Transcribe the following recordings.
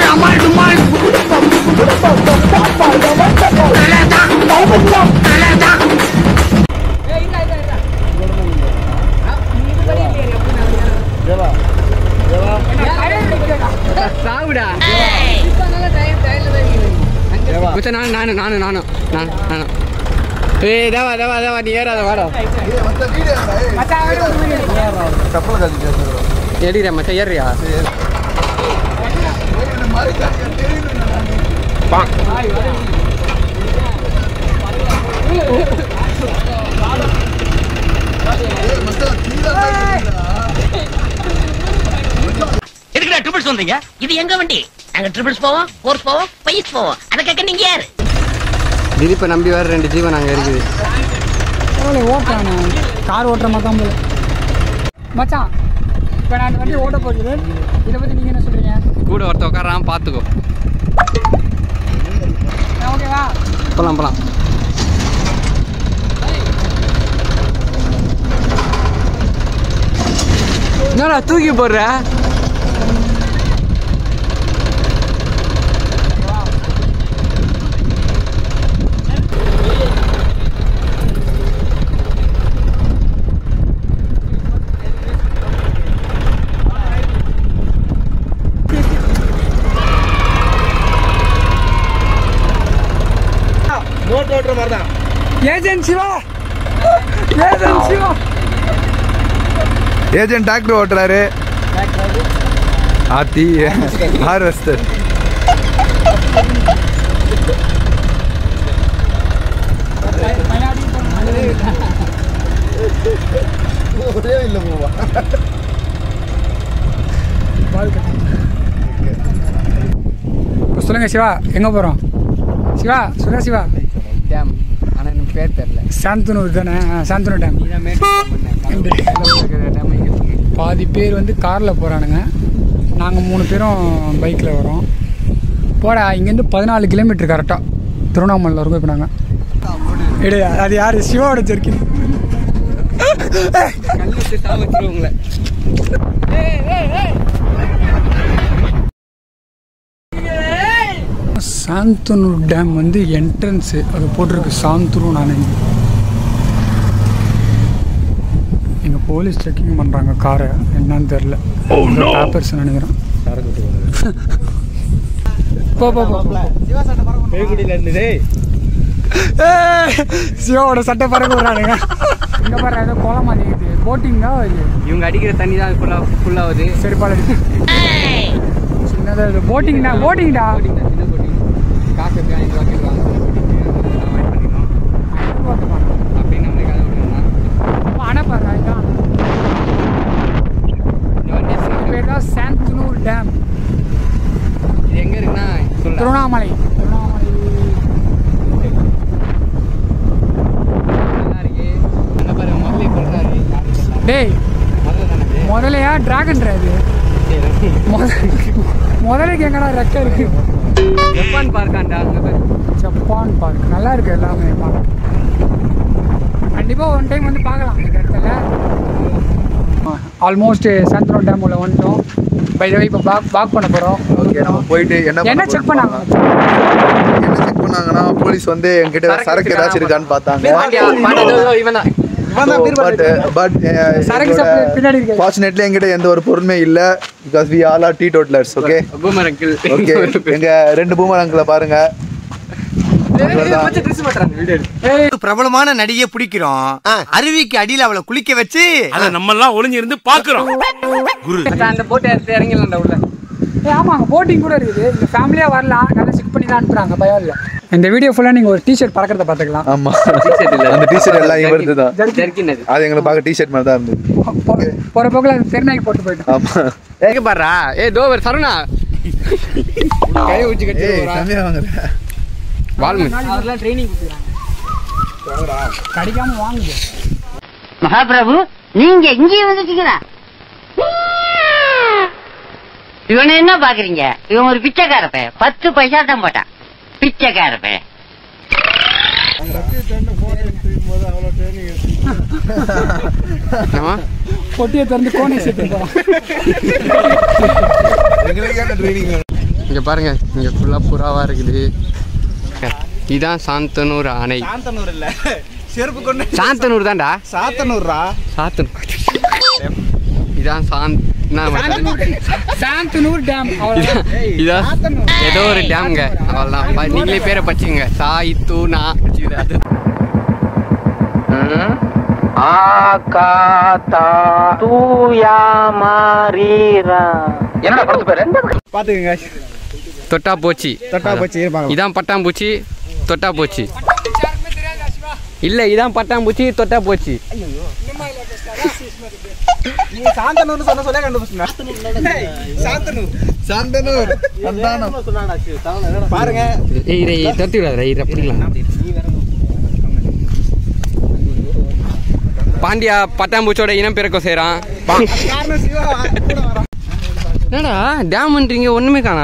சாவுடா மச்சான் நானு நானு நானு நானு நான் நானு ஏய் தேவா தேவா தேவா நீ ஏறாத வாடா கப்பல் காட்சி பேசுகிறோம் ஏறிடா மச்சான் ஏறியா எதுக்குடா ட்ரிபிள்ஸ் வந்தீங்க இது எங்க வண்டி நாங்க ட்ரிபிள்ஸ் போவோம் ஃபோர்ஸ் போவோம் பைஸ் போவோம் அதை கேட்க நீங்க யாரு திலீப்பை நம்பி வேற ரெண்டு ஜீவன் அங்கே இருக்குது பரவாயில்ல ஓட்டுறானே கார் ஓட்டுற மாதிரி தான் போல மச்சான் இப்போ நான் இந்த வண்டி ஓட்ட போகுது இதை பற்றி நீங்கள் என்ன சொல்கிறீங்க கூட ஒருத்த உட்காரான் பார்த்துக்கோ ஓகேவா போலாம் போலாம் என்னடா தூக்கி போடுற நோட் ஓட்டுற மாதிரி தான் agent Siva agent Siva agent doctor ஓட்டுறாரு ஆத்தி ஹார்வெஸ்டர் இப்போ சொல்லுங்கள் சிவா எங்கே போகிறோம் சிவா சொல்லுங்க சிவா டேம் ஆனால் எனக்கு பேர் தெரில சாந்தனூர் தானே ஆ, சாந்தனூர் டேம் நீ தான் மேட்டு டேம் இங்கே சொல்லு பாதி பேர் வந்து காரில் போகிறானுங்க நாங்கள் மூணு பேரும் பைக்கில் வரோம் போடா இங்கேருந்து பதினாலு கிலோமீட்டர் கரெக்டாக திருவண்ணாமலையில் இருக்கும் இப்போ நாங்கள் இடையா அது யார் சிவாவோட ஜெர்க்கின் கல் வச்சு சாவ வச்சிருவோங்களே சாந்தனூர் டேம் வந்து என்ட்ரன்ஸு அது போட்டிருக்கு சாந்தனூர் நான் எங்கள் போலீஸ் செக்கிங் பண்ணுறாங்க காரை என்னன்னு தெரில பேப்பர்ஸ் நினைக்கிறேன் போ போ போ பேகுடியில இருந்து ஏய், சிவாவோட சட்டை பறக்க விடுறானுங்க இங்கே பாரு ஏதோ கோலம் மாதிரி இருக்குது போட்டிங் தான் இது இவங்க அடிக்கிற தண்ணி தான் ஃபுல்லாக ஃபுல்லாகுது செருப்பால் சின்னதாக இது போட்டிங்டா போட்டிங்டா போட்டிங் தான் சின்ன போட்டிங் காசு எப்படி ஐநூறு ரூபா கேட்கலாம் பண்ணிக்கலாம் அப்படின்னு நம்மளே கதை விடணும்னா அணை பாரு இதான் இந்த வண்டி இது பேர் தான் சாந்தனூர் டேம் இது எங்கே இருக்குன்னா சொல்ல திருவண்ணாமலை திருவண்ணாமலை நல்லா இருக்கு என்ன பாரு முதல்ல சொல்கிறாரு டேய் முதல்ல தானே முதலையா டிராகன் அது முதலைக்கு எங்கடா ரெக்கை இருக்கு ஜப்பான் பார்க்காண்டா அங்கே பாரு ஜப்பான் பார்க் நல்லா இருக்கு எல்லாமே பார்க்க கண்டிப்பாக ஒன் டைம் வந்து பார்க்கலாம் இந்த இடத்துல ஆல்மோஸ்ட் சாந்தனூர் டேம் உள்ள வந்துட்டோம் பை த இப்போ வாக் வாக் பண்ண போகிறோம் ஓகே நம்ம போயிட்டு என்ன என்ன செக் பண்ணாங்க என்ன செக் பண்ணாங்கன்னா போலீஸ் வந்து என்கிட்ட சரக்கு ஏதாச்சும் இருக்கான்னு பார்த்தாங்க பாண்டியா பாண்டியா இவன் தான் பட் பட் சரக்கு சப்ளை பின்னாடி இருக்கு ஃபார்ச்சுனேட்லி என்கிட்ட எந்த ஒரு பொருளுமே இல்ல because we all are the toddlers okay boomer uncle okay எங்க ரெண்டு பூமர் அங்கிள பாருங்க ட்ரெஸ் மாட்டுறாங்க வீடியோ ஏய் பிரபலமான நடிகையை பிடிக்கிறோம் அருவிக்கு அடியில அவளை குளிக்க வச்சு அத நம்ம எல்லாம் ஒளிஞ்சிருந்து பாக்குறோம் அந்த போட்டு எடுத்து இறங்கிடலாம்டா உள்ள ஏய் ஆமாங்க போட்டிங் கூட இருக்குது இந்த ஃபேமிலியாக வரலாம் நல்லா செக் பண்ணி தான் அனுப்புகிறாங்க பயம் இல்லை இந்த வீடியோ ஃபுல்லாக நீங்கள் ஒரு டிஷர்ட் பறக்கிறத பார்த்துக்கலாம் ஆமா அந்த டிஷர்ட் எல்லாம் இவரது தான் ஜர்க்கின் அது அது எங்களை பார்க்க டிஷர்ட் மாதிரி தான் இருந்தது போகிற போக்கில் அது தெருநாய்க்கு போட்டு போயிட்டோம் ஆமா எங்க பாடுறா ஏ தோவர் சருணா கை ஊச்சி கட்டி ஏய் போறா. கம்மியா வாங்குற வால்மன் அதெல்லாம் ட்ரைனிங் கொடுத்துருக்காங்க கிடைக்காம வாங்குது மகாபிரபு நீங்க இங்கே வந்துட்டீங்களா இவனை என்ன பாக்குறீங்க இவன் ஒரு பிச்சைக்கார பையன் பத்து பைசா தான் போட்டான் பிச்சைக்கார பையன் என்னவா? பொட்டியை திறந்து கோனை சேர்த்து போகிறான் எங்களுக்கே அந்த ட்ரைனிங் இங்கே பாருங்க இங்கே ஃபுல்லாக புறாவாக இருக்குது இதான் சாந்தனூர் அணை சாந்தனூர் இல்ல செருப்பு கொண்டு சாந்தனூர் தான்டா சாத்தனூர்ரா சாத்தனூர் இதான் சாந்த் நான் மட்டும் சாந்தனூர் டேம் அவ்வளோதான் இதான் ஏதோ ஒரு டேம்ங்க அவ்வளோதான் ப- நீங்களே பேரை படிச்சுங்க சாய் தூ நா அது என்னடா படத்து பேரு பாத்துக்கங்க தொட்டா போச்சு தொட்டா போச்சு இருப்பாங்க இதான் பட்டாம்பூச்சி தொட்டா போச்சு இல்ல இதான் பட்டாம்பூச்சி தொட்டா போச்சு நீங்க சாந்தனூர்னு சொன்ன சொல்ல கண்டுபிடிச்சுங்க சாந்தனூர் சாந்தனூர் சந்தானம் பாருங்க ஏய் இதை தட்டி விடாத இதை அப்படிங்களா பாண்டியா பட்டாம்பூச்சியோட இனம் பிறக்க செய்கிறான் காரணம் சிவா கூட வரான். என்னடா டேம்ன்றீங்க ஒண்ணுமே காணா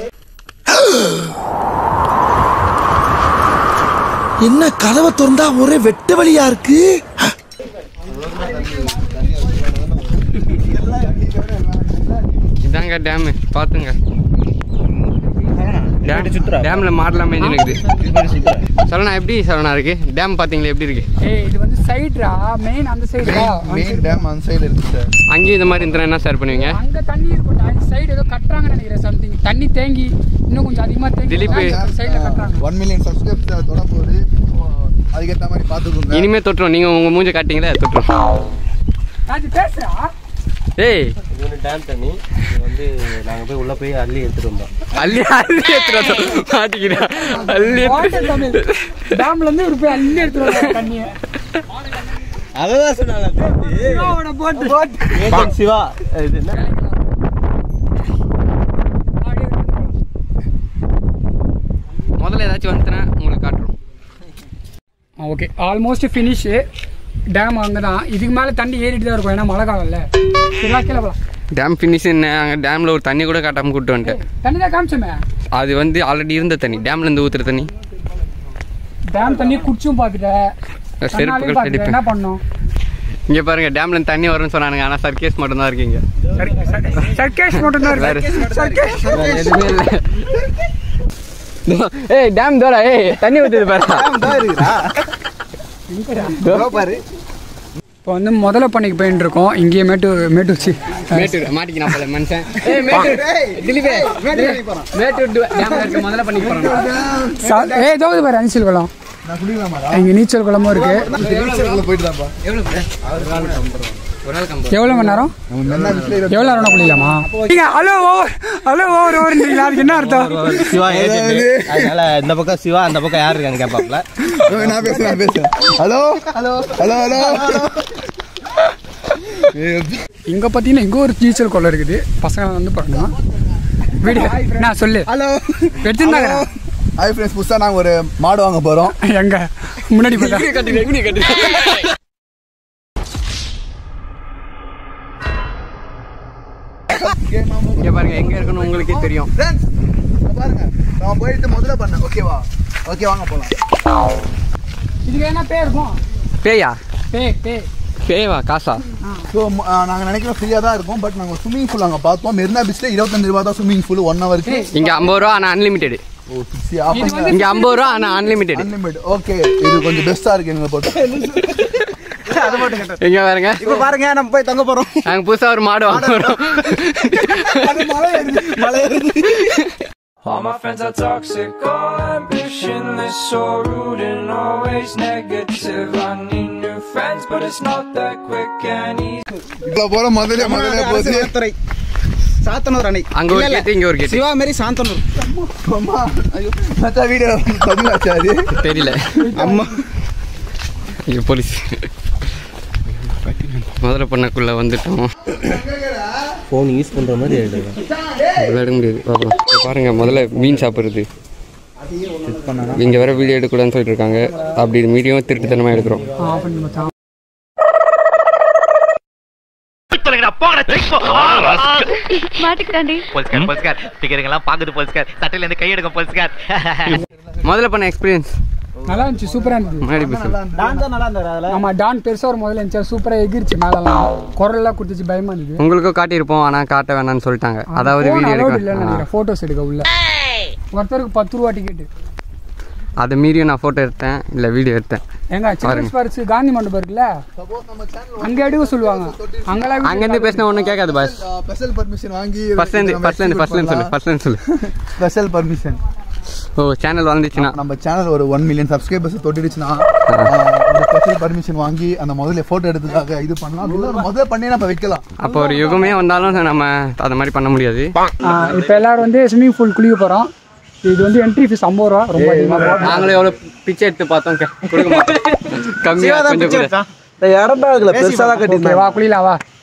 என்ன கதவை திறந்தா ஒரே வெட்ட வழியா இருக்கு இதாங்க டேமு பார்த்துங்க டேம்ல மாடலாம் மேஞ்சு இருக்குது சரணா எப்படி சரணா இருக்கு டேம் பாத்தீங்களா எப்படி இருக்கு ஏய் இது வந்து சைடுரா மெயின் அந்த சைடுடா மெயின் டேம் அந்த சைடு இருக்கு சார் அங்கேயும் இந்த மாதிரி இருந்தா என்ன சார் பண்ணுவீங்க அங்க தண்ணி இருக்கும்டா இந்த சைடு ஏதோ கட்டுறாங்கன்னு நினைக்கிறேன் சம்திங் தண்ணி தேங்கி இன்னும் கொஞ்சம் அதிகமா தேங்கி திலீப். சைடுல கட்டுறாங்க ஒன் மில்லியன் சப்ஸ்கிரைபர்ஸ் தொட போகுது அதுக்கேற்ற மாதிரி பார்த்துக்கோங்க இனிமே தொட்டுரும் நீங்க உங்க மூஞ்ச காட்டிங்களே தொட்டுரும் ராஜி பேசுறா ஏய் டேம் தண்ணி இது வந்து நாங்க போய் உள்ள போய் அள்ளி எடுத்துட்டு வந்தோம் அள்ளி அள்ளி எடுத்துட்டு மாட்டிக்கிறா அள்ளி வாட்டர் தமிழ் டேம்ல இருந்து ஒரு போய் அள்ளி எடுத்துட்டு வர தண்ணியை அததான் சொன்னாங்க சிவாவோட போட்டு சிவா இது என்ன முதல்ல ஏதாச்சும் வந்துட்டேன்னா உங்களுக்கு காட்டுறோம் ஓகே ஆல்மோஸ்ட் ஃபினிஷ் டேம் அங்கே தான் இதுக்கு மேலே தண்ணி ஏறிட்டு தான் இருக்கும் ஏன்னா மழை காலம்ல சரிவா கீழே போகலாம் டேம் ஃபினிஷ் அங்கே டேமில் ஒரு தண்ணி கூட காட்டாமல் கூப்பிட்டு வந்துட்டேன் தண்ணி தான் காமிச்சோமே அது வந்து ஆல்ரெடி இருந்த தண்ணி டேம்ல இருந்து ஊத்துற தண்ணி டேம் தண்ணி குடிச்சும் பார்த்துட்டேன் செருப்புகள் கண்ணாலையும் பார்த்துட்டேன். செடிப்பு என்ன பண்ணோம் இங்க பாருங்க டேம்ல இருந்து தண்ணி வரும்னு சொன்னானுங்க ஆனா சர்க்கேஸ் மட்டும் தான் இருக்கீங்க சர்க்கேஷ் மட்டும் தான் வேற இருக்கு சர்க்கேஷ் வேற எதுவுமே இல்ல ஏய் டேம் தோடா ஏய் தண்ணி ஊத்துது பாரு பாரு இப்போ வந்து முதல்ல பண்ணிக்கு போயிட்டு இருக்கோம் இங்கேயே மேட்டு மேட்டு வச்சு மேட்டூர் மாட்டிக்கினா போல மனுஷன் ஏய் மேட்டூர் திலீபே மேட்டூர் டேம்ல இருக்க முதல்ல பண்ணி போறோம் ஏ ஏதாவது பாரு அனிச்சல் குளம் நான் குடிக்கலாமா இங்கே நீச்சல் குளமும் இருக்கு நீச்சலுக்குள்ள போயிட்டு தான்ப்பா எவ்வளவு ஒரு நாள் கம்போ எவ்வளோ மணி நேரம் நம்ம மென்னா வீட்டில் எவ்வளோ நேரம் குளிக்கலாமா நீங்க ஹலோ ஓவர் ஹலோ ஓவர் ஓவர்ன்றீங்களா அதுக்கு என்ன அர்த்தம் சிவா ஏஜென்ட் அதனால இந்த பக்கம் சிவா அந்த பக்கம் யார் இருக்கான்னு கேட்பாப்ல நான் பேசுறேன் நான் பேசுறேன் ஹலோ ஹலோ ஹலோ ஹலோ இங்கே பார்த்தீங்கன்னா இங்கே ஒரு நீச்சல் குளம் இருக்குது பசங்க வந்து பண்ணலாம் வீடியோ நான் சொல்லு ஹலோ எடுத்துருந்தாங்க ஹாய் ஃப்ரெண்ட்ஸ் புதுசாக நாங்கள் ஒரு மாடு வாங்க போகிறோம் எங்க முன்னாடி பார்த்தா கட்டுங்க இப்படி கட்டுங்க இங்க பாருங்க எங்க இருக்கணும் உங்களுக்கே தெரியும் ஃப்ரெண்ட்ஸ் பாருங்க நான் போயிட்டு முதல்ல பண்ணேன் ஓகேவா ஓகே வாங்க போகலாம் இதுக்கு என்ன பேர் இருக்கும் பேயா பே பே பேவா காசா ஸோ நாங்கள் நினைக்கிறோம் ஃப்ரீயாக தான் இருக்கும் பட் நாங்கள் ஸ்விம்மிங் பூல் அங்கே பார்த்தோம் மெரினா பீச்சில் இருபத்தஞ்சு ரூபா தான் ஸ்விம்மிங் பூல் ஒன் ஹவருக்கு இங்க ஐம்பது ரூபா ஆனா அன்லிமிட்டெட் ஓ சிக்ஸ்டி ஆஃப் இங்க ஐம்பது ரூபா ஆனா அன்லிமிட்டெட் அன்லிமிட் ஓகே இது கொஞ்சம் பெஸ்ட்டாக இருக்கு எங்களை போட்டு எங்க பாருங்க இப்ப பாருங்க நம்ம போய் தங்க போறோம் நாங்க புதுசா ஒரு மாடு வாங்க போறோம் மழை ஏறுது All my friends are toxic, all ambitionless, so rude and always negative. I need new friends, but it's not that quick and easy. இப்போ போகிற முதல்ல முதல்ல போகுது துறை சாத்தனூர் அணை அங்க ஒரு இல்ல, இல்ல. கேட்டு இங்க ஒரு கேட்டு சிவா மாரி சாந்தனூர் அம்மா ஐயோ மச்சா வீடியோ பதிவாச்சா அது தெரியல அம்மா இங்க போலீஸ் முதல்ல பண்ணக்குள்ள வந்துட்டோம் ஃபோன் யூஸ் பண்ற மாதிரி எழுதுங்க விளையாட முடியாது பார்க்கலாம் இங்க பாருங்க முதல்ல மீன் சாப்பிடுறது இங்க வேற வீடியோ எடுக்கக்கூடாதுன்னு சொல்லிட்டு இருக்காங்க அப்படி மீடியம் திருட்டுத்தனமா எடுக்கிறோம் ஆஃப் பண்ணி மச்சான் மாட்டிக்கிட்டாண்டி போலீஸ்கார் போலீஸ்கார் டிக்கெட்டுங்கெல்லாம் பாக்குது போலீஸ்கார் சட்டையில இருந்து கையெடுங்க போலீஸ்கார் முதல்ல பண்ண எக்ஸ்பீரியன்ஸ் நல்லா இருந்துச்சு சூப்பராக இருந்துச்சு முன்னாடி போய் சொல்லு டான்ஸ் நல்லா இருந்தாரு அதுல ஆமா டான் பெருசா ஒரு முதல்ல இருந்துச்சு சூப்பரா எகிரிச்சு மேலெல்லாம் குரல்லாம் கொடுத்துச்சு பயமா இருந்தது உங்களுக்கும் காட்டியிருப்போம் ஆனால் காட்ட வேணாம்னு சொல்லிட்டாங்க அதாவது Phone வீடியோ allowed இல்லைன்னு எடுக்க நினைக்கிறேன் ஃபோட்டோஸ் எடுக்க உள்ள ஒருத்தருக்கு பத்து ரூபா டிக்கெட் அதை மீறியும் நான் ஃபோட்டோ எடுத்தேன் இல்லை வீடியோ எடுத்தேன் எங்க சில்ட்ரன்ஸ் பார்க்ஸ் காந்தி மண்டபம் இருக்குல்ல அங்க எடுக்க சொல்லுவாங்க அங்கெல்லாம் video அங்கேருந்து பேசினா ஒன்றும் கேட்காது பாஸ் ஸ்பெஷல் பர்மிஷன் வாங்கி ஃபர்ஸ்ட்லேருந்து ஃபர்ஸ்ட்லேருந்து ஃபர்ஸ்ட்லேருந்து சொல்லு ஃபர்ஸ்ட்லேருந்து சொல்லு ஸ்பெஷல் பர்மிஷன் ஓ சேனல் வளர்ந்துச்சுன்னா நம்ம சேனல் ஒரு ஒன் மில்லியன் சப்ஸ்கிரைபர்ஸ் தொட்டிடுச்சுன்னா ஒரு ஸ்பெஷல் பர்மிஷன் வாங்கி அந்த முதல்ல போட்டோ எடுத்ததுக்காக இது பண்ணலாம் இல்ல ஒரு முதல்ல பண்ணி நம்ம வைக்கலாம் அப்போ ஒரு யுகமே வந்தாலும் நம்ம அது மாதிரி பண்ண முடியாது இப்போ எல்லாரும் வந்து ஸ்விம்மிங் பூல் குளிக்க போறோம் இது வந்து என்ட்ரி ஃபீஸ் ஐம்பது ரூபா ரொம்ப அதிகமாக நாங்களும் எவ்வளோ பிச்சை எடுத்து பார்த்தோம் கே- கொடுக்க மாட்டோம் கம்மியாக கொஞ்சம் கூட இடம்பா இருக்குல்ல பெருசா தான் ஓகே வா குளிக்கலாம் வா